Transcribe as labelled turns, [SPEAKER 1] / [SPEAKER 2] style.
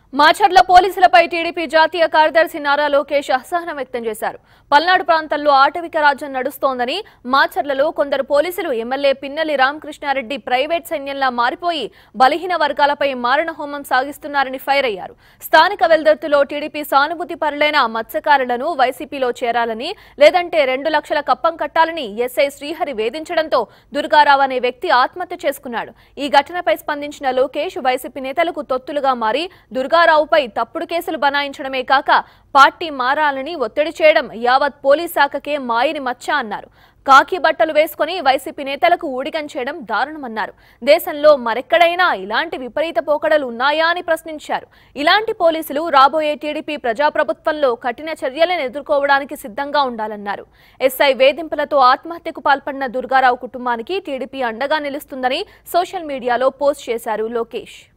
[SPEAKER 1] మాచర్ల పోలీసులపై టీడీపీ జాతీయ కార్యదర్శి నారా లోకేష్ అసహనం వ్యక్తం చేశారు పల్నాడు ప్రాంతంలో ఆటవిక రాజ్యం నడుస్తోందని మాచర్లలో కొందరు పోలీసులు ఎమ్మెల్యే పిన్నెల్లి రామకృష్ణారెడ్డి ప్రైవేట్ సైన్యంలా మారిపోయి బలహీన వర్గాలపై మారణ హోమం సాగిస్తున్నారని ఫైర్ అయ్యారు స్థానిక వెల్దర్తులో టీడీపీ సానుభూతి పరులైన మత్స్యకారులను వైసీపీలో చేరాలని లేదంటే రెండు లక్షల కప్పం కట్టాలని ఎస్ఐ శ్రీహరి వేధించడంతో దుర్గారావు అనే వ్యక్తి ఆత్మహత్య చేసుకున్నాడు ఈ ఘటనపై స్పందించిన లోకేష్ వైసీపీ నేతలకు తొత్తులుగా మారి దుర్గారావుపై తప్పుడు కేసులు బనాయించడమే కాక పార్టీ మారాలని ఒత్తిడి చేయడం యావత్ పోలీస్ శాఖకే మాయని మచ్చ అన్నారు కాకి బట్టలు వేసుకుని వైసీపీ నేతలకు ఊడిగం చేయడం దారుణమన్నారు దేశంలో మరెక్కడైనా ఇలాంటి విపరీత పోకడలు ఉన్నాయా అని ప్రశ్నించారు ఇలాంటి పోలీసులు రాబోయే టీడీపీ ప్రజాప్రభుత్వంలో కఠిన చర్యలను ఎదుర్కోవడానికి సిద్ధంగా ఉండాలన్నారు ఎస్ఐ వేధింపులతో ఆత్మహత్యకు పాల్పడిన దుర్గారావు కుటుంబానికి టీడీపీ అండగా నిలుస్తుందని సోషల్ మీడియాలో పోస్ట్ చేశారు లోకేష్